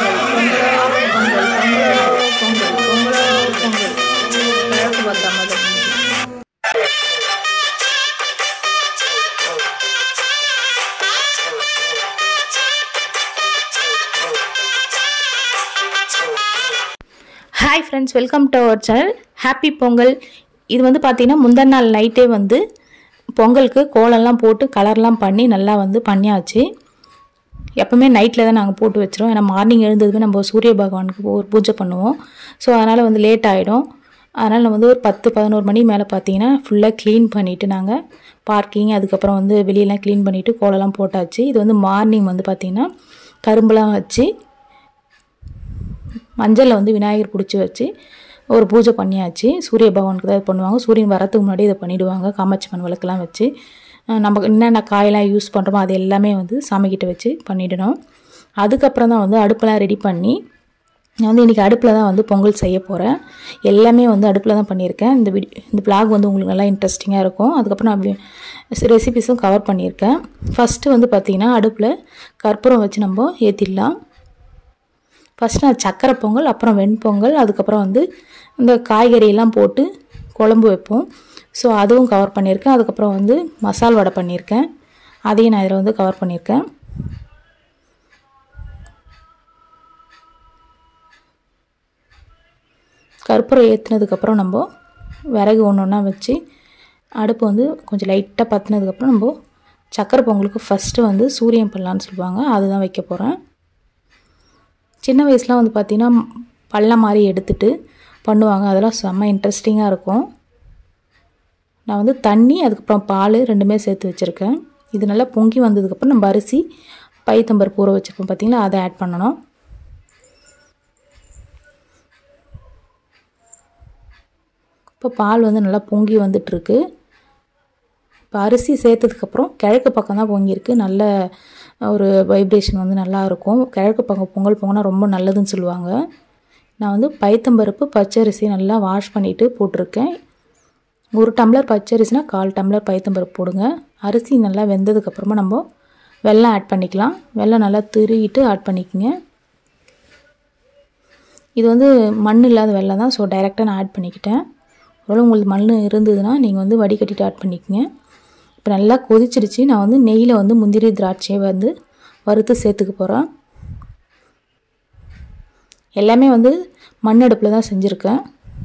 பொங்கலோ பொங்கல் பொங்கலோ பொங்கல் பொங்கலோ பொங்கல் கிழக்கு பார்த்தா மாதிரி hi friends welcome to our channel happy Pongal இது வந்து பார்த்தீங்கன்னா முந்தின நாள் நைட்டே வந்து பொங்கலுக்கு கோலம்லாம் போட்டு கலர்லாம் பண்ணி நல்லா வந்து பண்ணியாச்சு எப்போவுமே நைட்டில் தான் நாங்கள் போட்டு வச்சிரும் ஏன்னா மார்னிங் எழுந்ததுமே நம்ம சூரிய பகவானுக்கு ஒரு பூஜை பண்ணுவோம் ஸோ அதனால் வந்து லேட் ஆகிடும் அதனால் நம்ம வந்து ஒரு பத்து பதினோரு மணி மேலே பார்த்தீங்கன்னா ஃபுல்லாக க்ளீன் பண்ணிவிட்டு நாங்கள் பார்க்கிங் அதுக்கப்புறம் வந்து வெளியெல்லாம் க்ளீன் பண்ணிவிட்டு கோலம்லாம் போட்டாச்சு இது வந்து மார்னிங் வந்து பார்த்திங்கன்னா கரும்புலாம் வச்சு மஞ்சளில் வந்து விநாயகர் பிடிச்சி வச்சு ஒரு பூஜை பண்ணியாச்சு சூரிய பகவானுக்கு தான் இது பண்ணுவாங்க சூரியன் வரத்துக்கு முன்னாடி இதை பண்ணிவிடுவாங்க காமாட்சி மண் விளக்கெல்லாம் வச்சு அஹ் நம்ம என்னென்ன காயெல்லாம் யூஸ் பண்ணுறோமோ அது எல்லாமே வந்து சாமிக்கிட்ட வச்சு பண்ணிடணும் அதுக்கப்புறம் தான் வந்து அடுப்பெல்லாம் ரெடி பண்ணி நான் வந்து இன்றைக்கி அடுப்பில் தான் வந்து பொங்கல் செய்ய போகிறேன் எல்லாமே வந்து அடுப்பில் தான் பண்ணியிருக்கேன் இந்த வீடி இந்த பிளாக் வந்து உங்களுக்கு நல்லா இன்ட்ரெஸ்டிங்காக இருக்கும் அதுக்கப்புறம் நான் ரெசிபிஸும் கவர் பண்ணியிருக்கேன் ஃபஸ்ட்டு வந்து பார்த்திங்கன்னா அடுப்பில் கற்பூரம் வச்சு நம்ம ஏற்றிடலாம் ஃபஸ்ட் நான் சக்கரை பொங்கல் அப்புறம் வெண்பொங்கல் அதுக்கப்புறம் வந்து இந்த காய்கறியெல்லாம் போட்டு குழம்பு வைப்போம் ஸோ அதுவும் கவர் பண்ணியிருக்கேன் அதுக்கப்புறம் வந்து மசால் வடை பண்ணியிருக்கேன் அதையும் நான் இதில் வந்து கவர் பண்ணியிருக்கேன் கற்பூரம் ஏற்றுனதுக்கப்புறம் நம்ம விறகு ஒன்று ஒன்றா வச்சு அடுப்பு வந்து கொஞ்சம் லைட்டாக பற்றினதுக்கப்புறம் நம்ம சக்கரை பொங்கலுக்கு ஃபஸ்ட்டு வந்து சூரியன் பல்லான்னு சொல்லுவாங்க அதுதான் வைக்க போகிறேன் சின்ன வயசுலாம் வந்து பார்த்திங்கன்னா பள்ளம் மாதிரி எடுத்துட்டு பண்ணுவாங்க அதெல்லாம் செம்ம இன்ட்ரெஸ்டிங்காக இருக்கும் நான் வந்து தண்ணி அதுக்கப்புறம் பால் ரெண்டுமே சேர்த்து வச்சுருக்கேன் இது நல்லா பொங்கி வந்ததுக்கப்புறம் நம்ம அரிசி பைத்தம்பருப்பு ஊற வச்சுருப்போம் பார்த்திங்களா அதை ஆட் பண்ணணும் இப்போ பால் வந்து நல்லா பொங்கி வந்துட்டுருக்கு இப்போ அரிசி சேர்த்ததுக்கப்புறம் கிழக்கு பக்கம் தான் பொங்கியிருக்கு நல்ல ஒரு வைப்ரேஷன் வந்து நல்லா இருக்கும் கிழக்கு பக்கம் பொங்கல் பொங்கினா ரொம்ப நல்லதுன்னு சொல்லுவாங்க நான் வந்து பைத்தம்பருப்பு பச்சரிசி நல்லா வாஷ் பண்ணிவிட்டு போட்டிருக்கேன் ஒரு டம்ளர் பச்சரிசினா கால் டம்ளர் பைத்தம்பருப்பு போடுங்க அரிசி நல்லா வெந்ததுக்கப்புறமா நம்ம வெல்லம் ஆட் பண்ணிக்கலாம் வெல்லம் நல்லா திருகிட்டு ஆட் பண்ணிக்கோங்க இது வந்து மண் இல்லாத வெல்லம் தான் ஸோ டைரெக்டாக நான் ஆட் பண்ணிக்கிட்டேன் ஒருவேளை உங்களுக்கு மண் இருந்ததுன்னா நீங்கள் வந்து வடிகட்டிட்டு ஆட் பண்ணிக்கோங்க இப்போ நல்லா கொதிச்சிருச்சு நான் வந்து நெய்யில் வந்து முந்திரி திராட்சையை வந்து வறுத்து சேர்த்துக்க போகிறேன் எல்லாமே வந்து மண் அடுப்பில் தான் செஞ்சுருக்கேன்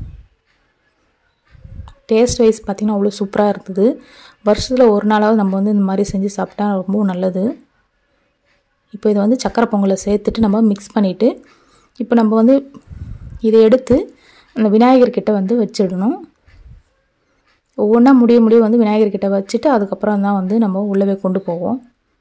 டேஸ்ட் வைஸ் பார்த்திங்கன்னா அவ்வளோ சூப்பராக இருந்தது வருஷத்தில் ஒரு நாளாவது நம்ம வந்து இந்த மாதிரி செஞ்சு சாப்பிட்டா ரொம்ப நல்லது இப்போ இதை வந்து சக்கரை பொங்கலை சேர்த்துட்டு நம்ம மிக்ஸ் பண்ணிவிட்டு இப்போ நம்ம வந்து இதை எடுத்து அந்த விநாயகர் கிட்ட வந்து வச்சிடணும் ஒவ்வொன்றா முடிய முடிய வந்து விநாயகர் கிட்ட வச்சுட்டு அதுக்கப்புறம் தான் வந்து நம்ம உள்ளவே கொண்டு போவோம்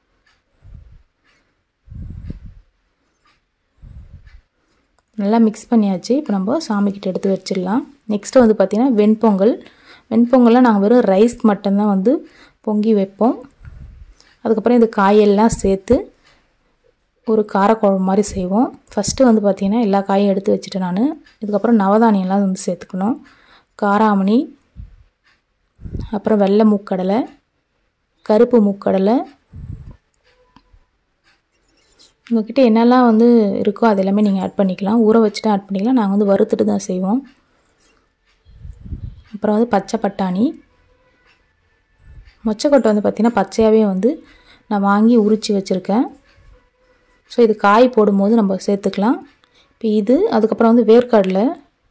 நல்லா மிக்ஸ் பண்ணியாச்சு இப்போ நம்ம சாமிக்கிட்ட எடுத்து வச்சிடலாம் நெக்ஸ்ட்டு வந்து பார்த்திங்கன்னா வெண்பொங்கல் வெண்பொங்கலில் நாங்கள் வெறும் ரைஸ் மட்டும்தான் வந்து பொங்கி வைப்போம் அதுக்கப்புறம் இந்த காயெல்லாம் சேர்த்து ஒரு காரக்குழம்பு மாதிரி செய்வோம் ஃபஸ்ட்டு வந்து பார்த்திங்கன்னா எல்லா காயும் எடுத்து வச்சுட்டேன் நான் இதுக்கப்புறம் நவதானியம்லாம் வந்து சேர்த்துக்கணும் காராமணி அப்புறம் வெள்ளை மூக்கடலை கருப்பு மூக்கடலை உங்கள்கிட்ட என்னெல்லாம் வந்து இருக்கோ அது எல்லாமே நீங்கள் ஆட் பண்ணிக்கலாம் ஊற வச்சுட்டு ஆட் பண்ணிக்கலாம் நாங்கள் வந்து வறுத்துட்டு தான் செய்வோம் அப்புறம் வந்து பச்சை பட்டாணி மொச்சக்கொட்டை வந்து பார்த்திங்கன்னா பச்சையாகவே வந்து நான் வாங்கி உரித்து வச்சுருக்கேன் ஸோ இது காய் போடும்போது நம்ம சேர்த்துக்கலாம் இப்போ இது அதுக்கப்புறம் வந்து வேர்க்கடலை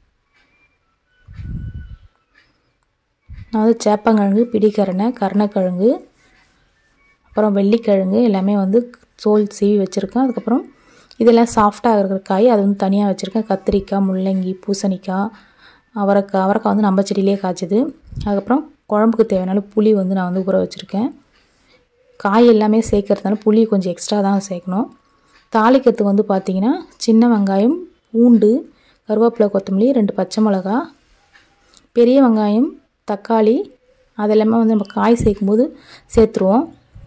நான் வந்து சேப்பங்கிழங்கு பிடிக்கரணை கருணக்கிழங்கு அப்புறம் வெள்ளிக்கிழங்கு எல்லாமே வந்து தோல் சீவி வச்சுருக்கேன் அதுக்கப்புறம் இதெல்லாம் சாஃப்டாக இருக்கிற காய் அது வந்து தனியாக வச்சுருக்கேன் கத்திரிக்காய் முள்ளங்கி பூசணிக்காய் அவரைக்காய் அவரைக்காய் வந்து நம்ம செடியிலே காய்ச்சிது அதுக்கப்புறம் குழம்புக்கு தேவையான புளி வந்து நான் வந்து ஊற வச்சுருக்கேன் காய் எல்லாமே சேர்க்கறதுனால புளி கொஞ்சம் எக்ஸ்ட்ரா தான் சேர்க்கணும் தாளிக்கிறதுக்கு வந்து பார்த்திங்கன்னா சின்ன வெங்காயம் பூண்டு கருவேப்பிலை கொத்தமல்லி ரெண்டு பச்சை மிளகா பெரிய வெங்காயம் தக்காளி அதெல்லாமே வந்து நம்ம காய் சேர்க்கும்போது சேர்த்துருவோம்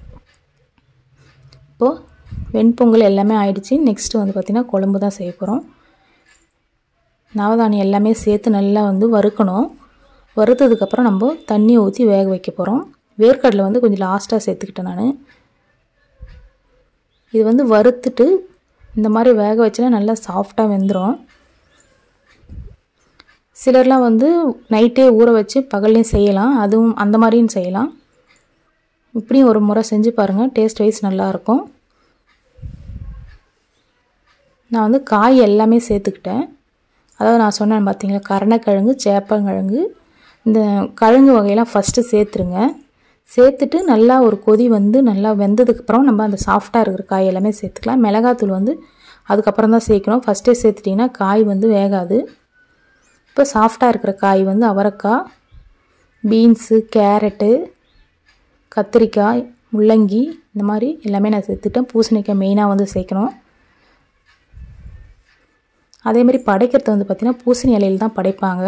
இப்போது வெண்பொங்கல் எல்லாமே ஆயிடுச்சு நெக்ஸ்ட்டு வந்து பார்த்திங்கன்னா குழம்பு தான் செய்ய போகிறோம் நவதானியம் எல்லாமே சேர்த்து நல்லா வந்து வறுக்கணும் வறுத்ததுக்கப்புறம் நம்ம தண்ணி ஊற்றி வேக வைக்க போகிறோம் வேர்க்கடலை வந்து கொஞ்சம் லாஸ்ட்டாக சேர்த்துக்கிட்டேன் நான் இது வந்து வறுத்துட்டு இந்த மாதிரி வேக வச்சுனா நல்லா சாஃப்டாக வெந்துடும் சிலர்லாம் வந்து நைட்டே ஊற வச்சு பகல்லையும் செய்யலாம் அதுவும் அந்த மாதிரியும் செய்யலாம் இப்படியும் ஒரு முறை செஞ்சு பாருங்கள் டேஸ்ட் வைஸ் நல்லாயிருக்கும் நான் வந்து காய் எல்லாமே சேர்த்துக்கிட்டேன் அதாவது நான் சொன்னேன் பார்த்தீங்களா கருணக்கிழங்கு சேப்பங்கிழங்கு இந்த கிழங்கு வகையெல்லாம் ஃபஸ்ட்டு சேர்த்துருங்க சேர்த்துட்டு நல்லா ஒரு கொதி வந்து நல்லா வெந்ததுக்கப்புறம் நம்ம அந்த சாஃப்டாக இருக்கிற காய் எல்லாமே சேர்த்துக்கலாம் மிளகாத்தூள் வந்து அதுக்கப்புறம் தான் சேர்க்கணும் ஃபஸ்ட்டே சேர்த்துட்டிங்கன்னா காய் வந்து வேகாது இப்போ சாஃப்டாக இருக்கிற காய் வந்து அவரைக்காய் பீன்ஸு கேரட்டு கத்திரிக்காய் முள்ளங்கி இந்த மாதிரி எல்லாமே நான் சேர்த்துட்டேன் பூசணிக்காய் மெயினாக வந்து சேர்க்கணும் அதேமாதிரி படைக்கிறது வந்து பார்த்திங்கன்னா பூசணி இலையில் தான் படைப்பாங்க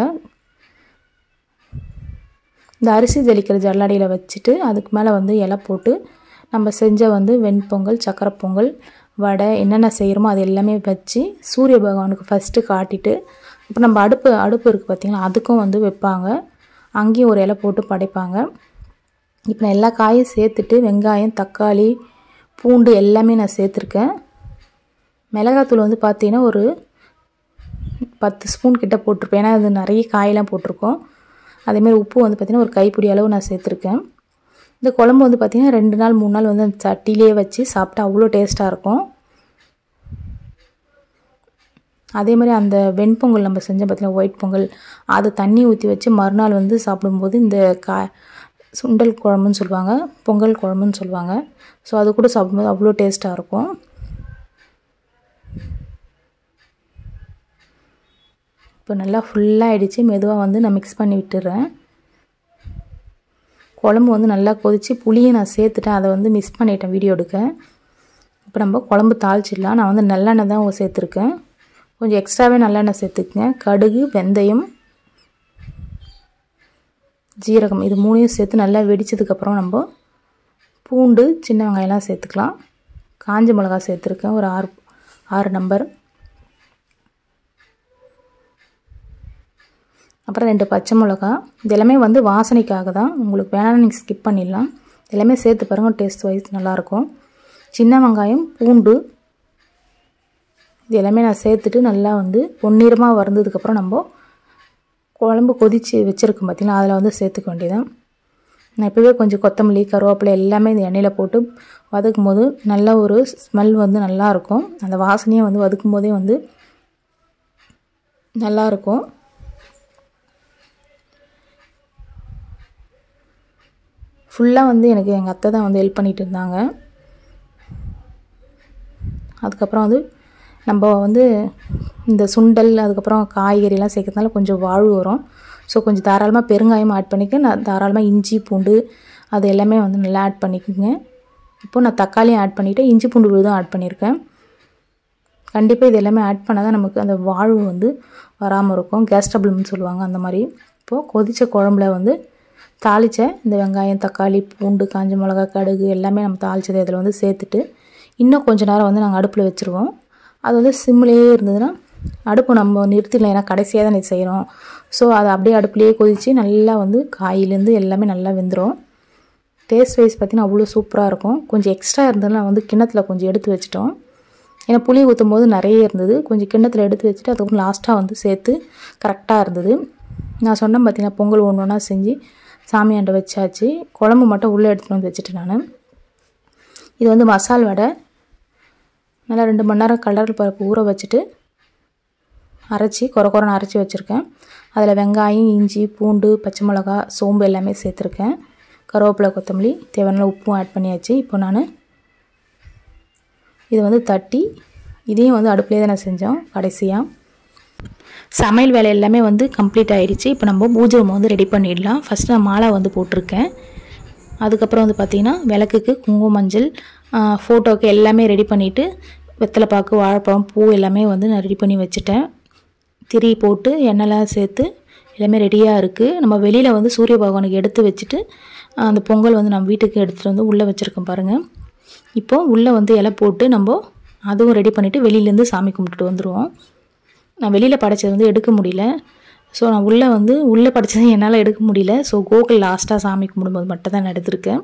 இந்த அரிசி ஜலிக்கிற ஜல்லடியில் வச்சுட்டு அதுக்கு மேலே வந்து இலை போட்டு நம்ம செஞ்ச வந்து வெண்பொங்கல் சக்கரை பொங்கல் வடை என்னென்ன செய்கிறோமோ அது எல்லாமே வச்சு சூரிய பகவானுக்கு ஃபஸ்ட்டு காட்டிட்டு இப்போ நம்ம அடுப்பு அடுப்பு இருக்குது பார்த்திங்களா அதுக்கும் வந்து வைப்பாங்க அங்கேயும் ஒரு இலை போட்டு படைப்பாங்க இப்போ நான் எல்லா காயும் சேர்த்துட்டு வெங்காயம் தக்காளி பூண்டு எல்லாமே நான் சேர்த்துருக்கேன் மிளகாத்தூள் வந்து பார்த்திங்கன்னா ஒரு பத்து ஸ்பூன் கிட்ட போட்டிருப்பேன் ஏன்னா அது நிறைய காயெல்லாம் போட்டிருக்கோம் அதேமாதிரி உப்பு வந்து பார்த்திங்கன்னா ஒரு கைப்பிடி அளவு நான் சேர்த்துருக்கேன் இந்த குழம்பு வந்து பார்த்திங்கன்னா ரெண்டு நாள் மூணு நாள் வந்து அந்த சட்டிலே வச்சு சாப்பிட்டா அவ்வளோ டேஸ்ட்டாக இருக்கும் அதே மாதிரி அந்த வெண்பொங்கல் நம்ம செஞ்சோம் பார்த்திங்கன்னா ஒயிட் பொங்கல் அதை தண்ணி ஊற்றி வச்சு மறுநாள் வந்து சாப்பிடும்போது இந்த கா சுண்டல் குழம்புன்னு சொல்லுவாங்க பொங்கல் குழம்புன்னு சொல்லுவாங்க ஸோ அது கூட சாப்பிடும்போது அவ்வளோ டேஸ்ட்டாக இருக்கும் இப்போ நல்லா ஃபுல்லாக ஆகிடுச்சு மெதுவாக வந்து நான் மிக்ஸ் பண்ணி விட்டுறேன் குழம்பு வந்து நல்லா கொதித்து புளியும் நான் சேர்த்துட்டேன் அதை வந்து மிஸ் பண்ணிட்டேன் வீடியோ எடுக்க இப்போ நம்ம குழம்பு தாளிச்சிடலாம் நான் வந்து நல்லெண்ணெய் தான் சேர்த்துருக்கேன் கொஞ்சம் எக்ஸ்ட்ராவே நல்லெண்ணெய் சேர்த்துக்குங்க கடுகு வெந்தயம் ஜீரகம் இது மூணையும் சேர்த்து நல்லா வெடித்ததுக்கப்புறம் நம்ம பூண்டு சின்ன வெங்காயம்லாம் சேர்த்துக்கலாம் காஞ்ச மிளகா சேர்த்துருக்கேன் ஒரு ஆறு ஆறு நம்பர் அப்புறம் ரெண்டு பச்சை மிளகா இது எல்லாமே வந்து வாசனைக்காக தான் உங்களுக்கு வேணாலும் நீங்கள் ஸ்கிப் பண்ணிடலாம் எல்லாமே சேர்த்து பாருங்கள் டேஸ்ட் வைஸ் நல்லாயிருக்கும் சின்ன வெங்காயம் பூண்டு இது எல்லாமே நான் சேர்த்துட்டு நல்லா வந்து பொன்னிறமாக வறந்ததுக்கப்புறம் நம்ம குழம்பு கொதித்து வச்சுருக்கோம் பார்த்திங்களா அதில் வந்து சேர்த்துக்க வேண்டியதான் நான் இப்போவே கொஞ்சம் கொத்தமல்லி கருவேப்பிலை எல்லாமே இந்த எண்ணெயில் போட்டு வதக்கும் போது நல்ல ஒரு ஸ்மெல் வந்து நல்லாயிருக்கும் அந்த வாசனையை வந்து வதக்கும் போதே வந்து நல்லாயிருக்கும் ஃபுல்லாக வந்து எனக்கு எங்கள் அத்தை தான் வந்து ஹெல்ப் பண்ணிகிட்டு இருந்தாங்க அதுக்கப்புறம் வந்து நம்ம வந்து இந்த சுண்டல் அதுக்கப்புறம் காய்கறிலாம் சேர்க்கறதுனால கொஞ்சம் வாழ்வு வரும் ஸோ கொஞ்சம் தாராளமாக பெருங்காயம் ஆட் பண்ணிக்க நான் தாராளமாக இஞ்சி பூண்டு அது எல்லாமே வந்து நல்லா ஆட் பண்ணிக்கோங்க இப்போது நான் தக்காளியும் ஆட் பண்ணிவிட்டு இஞ்சி பூண்டு விழுதும் ஆட் பண்ணியிருக்கேன் கண்டிப்பாக இது எல்லாமே ஆட் பண்ணால் தான் நமக்கு அந்த வாழ்வு வந்து வராமல் இருக்கும் கேஸ் ட்ரபிள்னு சொல்லுவாங்க அந்த மாதிரி இப்போது கொதித்த குழம்புல வந்து தாளித்த இந்த வெங்காயம் தக்காளி பூண்டு காஞ்ச மிளகா கடுகு எல்லாமே நம்ம தாளித்ததை இதில் வந்து சேர்த்துட்டு இன்னும் கொஞ்ச நேரம் வந்து நாங்கள் அடுப்பில் வச்சுருவோம் அது வந்து சிம்லேயே இருந்ததுன்னா அடுப்பு நம்ம நிறுத்திடலாம் ஏன்னா கடைசியாக தான் இது செய்கிறோம் ஸோ அதை அப்படியே அடுப்புலேயே கொதித்து நல்லா வந்து காயிலேருந்து எல்லாமே நல்லா வெந்துடும் டேஸ்ட் வைஸ் பார்த்திங்கன்னா அவ்வளோ சூப்பராக இருக்கும் கொஞ்சம் எக்ஸ்ட்ரா இருந்ததுன்னா வந்து கிண்ணத்தில் கொஞ்சம் எடுத்து வச்சிட்டோம் ஏன்னா புளி ஊற்றும் போது நிறைய இருந்தது கொஞ்சம் கிண்ணத்தில் எடுத்து வச்சுட்டு அதுக்கப்புறம் லாஸ்ட்டாக வந்து சேர்த்து கரெக்டாக இருந்தது நான் சொன்னேன் பார்த்தீங்கன்னா பொங்கல் ஒன்று ஒன்றா செஞ்சு சாமியாண்ட வச்சாச்சு குழம்பு மட்டும் உள்ளே எடுத்துகிட்டு வந்து வச்சுட்டேன் நான் இது வந்து மசால் வடை நல்லா ரெண்டு மணி நேரம் கடல் பருப்பு ஊற வச்சுட்டு அரைச்சி குறை குறைன்னு அரைச்சி வச்சுருக்கேன் அதில் வெங்காயம் இஞ்சி பூண்டு பச்சை மிளகா சோம்பு எல்லாமே சேர்த்துருக்கேன் கருவேப்பிலை கொத்தமல்லி தேவையான உப்பும் ஆட் பண்ணியாச்சு இப்போ நான் இதை வந்து தட்டி இதையும் வந்து அடுப்புலேயே தான் நான் செஞ்சோம் கடைசியாக சமையல் வேலை எல்லாமே வந்து கம்ப்ளீட் ஆகிடுச்சு இப்போ நம்ம பூஜை ரூம் வந்து ரெடி பண்ணிடலாம் ஃபஸ்ட்டு நான் மாலை வந்து போட்டிருக்கேன் அதுக்கப்புறம் வந்து பார்த்திங்கன்னா விளக்குக்கு குங்கும மஞ்சள் ஃபோட்டோக்கு எல்லாமே ரெடி பண்ணிவிட்டு வெத்தலைப்பாக்கு வாழைப்பழம் பூ எல்லாமே வந்து நான் ரெடி பண்ணி வச்சுட்டேன் திரி போட்டு எண்ணெய்லாம் சேர்த்து எல்லாமே ரெடியாக இருக்குது நம்ம வெளியில் வந்து சூரிய பகவானுக்கு எடுத்து வச்சுட்டு அந்த பொங்கல் வந்து நம்ம வீட்டுக்கு எடுத்துகிட்டு வந்து உள்ளே வச்சுருக்கோம் பாருங்கள் இப்போது உள்ளே வந்து இலை போட்டு நம்ம அதுவும் ரெடி பண்ணிவிட்டு வெளியிலேருந்து சாமி கும்பிட்டுட்டு வந்துடுவோம் நான் வெளியில் படைச்சது வந்து எடுக்க முடியல ஸோ நான் உள்ளே வந்து உள்ளே படித்தது என்னால் எடுக்க முடியல ஸோ கோகுல் லாஸ்ட்டாக சாமி கும்பிடும்போது மட்டும் தான் நான் எடுத்திருக்கேன்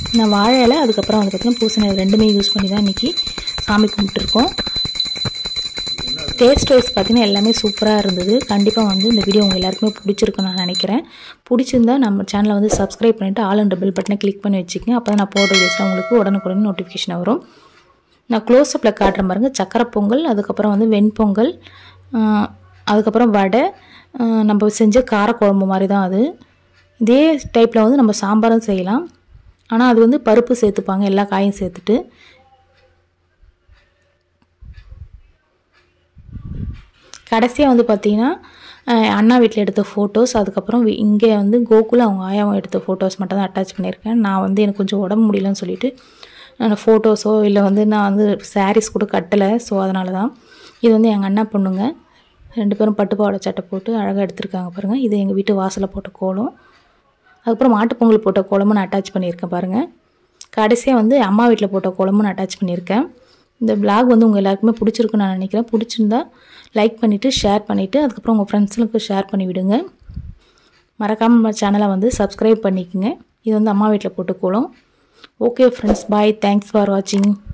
நான் வாழை இலை அதுக்கப்புறம் வந்து பார்த்திங்கன்னா பூசணி இலை ரெண்டுமே யூஸ் பண்ணி தான் இன்றைக்கி சாமி கும்பிட்டுருக்கோம் டேஸ்ட் வைஸ் பார்த்தீங்கன்னா எல்லாமே சூப்பராக இருந்தது கண்டிப்பாக வந்து இந்த வீடியோ உங்கள் எல்லாருக்குமே பிடிச்சிருக்குன்னு நான் நினைக்கிறேன் பிடிச்சிருந்தா நம்ம சேனலை வந்து சப்ஸ்கிரைப் பண்ணிவிட்டு ஆல் அண்ட் பெல் பட்டனை கிளிக் பண்ணி வச்சுக்கோங்க அப்போ தான் நான் போடுற வீடியோஸ்லாம் உங்களுக்கு உடனுக்குடன் நோட்டிஃபிகேஷன் வரும் நான் க்ளோஸ்அப்பில் காட்டுறேன் பாருங்கள் சக்கரை பொங்கல் அதுக்கப்புறம் வந்து வெண்பொங்கல் ஆஹ், அதுக்கப்புறம் வடை ஆஹ், நம்ம செஞ்ச காரக்குழம்பு மாதிரி தான் அது இதே டைப்பில் வந்து நம்ம சாம்பாரும் செய்யலாம் ஆனால் அது வந்து பருப்பு சேர்த்துப்பாங்க எல்லா காயும் சேர்த்துட்டு கடைசியாக வந்து பார்த்தீங்கன்னா அஹ், அண்ணா வீட்டில் எடுத்த ஃபோட்டோஸ் அதுக்கப்புறம் வி- இங்கே வந்து கோகுல அவங்க ஆயாவும் எடுத்த ஃபோட்டோஸ் மட்டும் தான் அட்டாச் பண்ணியிருக்கேன் நான் வந்து எனக்கு கொஞ்சம் உடம்பு முடியலன்னு சொல்லிட்டு நான் ஃபோட்டோஸோ இல்லை வந்து நான் வந்து சாரீஸ் கூட கட்டலை ஸோ அதனால தான் இது வந்து எங்கள் அண்ணா பொண்ணுங்க ரெண்டு பேரும் பட்டு பாவாடை சட்டை போட்டு அழகாக எடுத்திருக்காங்க பாருங்கள் இது எங்கள் வீட்டு வாசலில் போட்ட கோலம் அதுக்கப்புறம் மாட்டுப்பொங்கல் போட்ட கோலமும் நான் அட்டாச் பண்ணியிருக்கேன் பாருங்கள் கடைசியாக வந்து அம்மா வீட்டில் போட்ட கோலமும் நான் அட்டாச் பண்ணியிருக்கேன் இந்த vlog வந்து உங்கள் எல்லாருக்குமே பிடிச்சிருக்குன்னு நான் நினைக்கிறேன் பிடிச்சிருந்தா லைக் பண்ணிவிட்டு ஷேர் பண்ணிவிட்டு அதுக்கப்புறம் உங்கள் ஃப்ரெண்ட்ஸுங்களுக்கு ஷேர் பண்ணி விடுங்க மறக்காமல் நம்ம சேனலை வந்து சப்ஸ்கிரைப் பண்ணிக்கோங்க இது வந்து அம்மா வீட்டில் போட்ட கோலம் okay friends bye thanks for வாட்சிங்